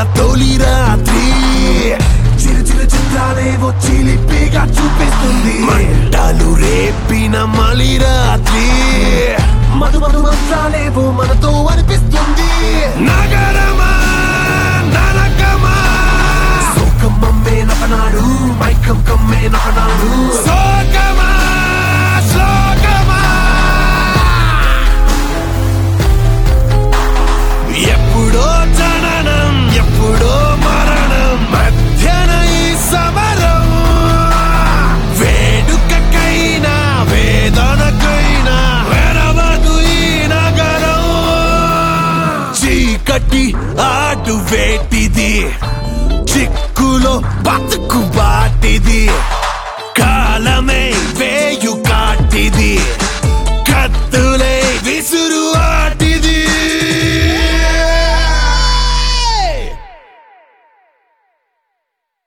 తొలి రాత్రి చిరు చిరు చిత్రాలేవో చిలిపిగా చూపిస్తుంది మంటలు రేపిన మలి రాత్రి మధు మధు మంత్రాలేవో మనతో అనిపిస్తుంది నగరమా నరకమా సోకం అమ్మే నపనాడు మైకం కమ్మే నపనాడు సోకమా శ్లోకమా ఎప్పుడో జననం ఎప్పుడో మరణం మధ్యన ఈ సమరం వేడుకకైనా వేదనకైనా వెరవదు ఈ నగరం చీకటి ఆటు వేటిది చిక్కులో బతుకు బాటిది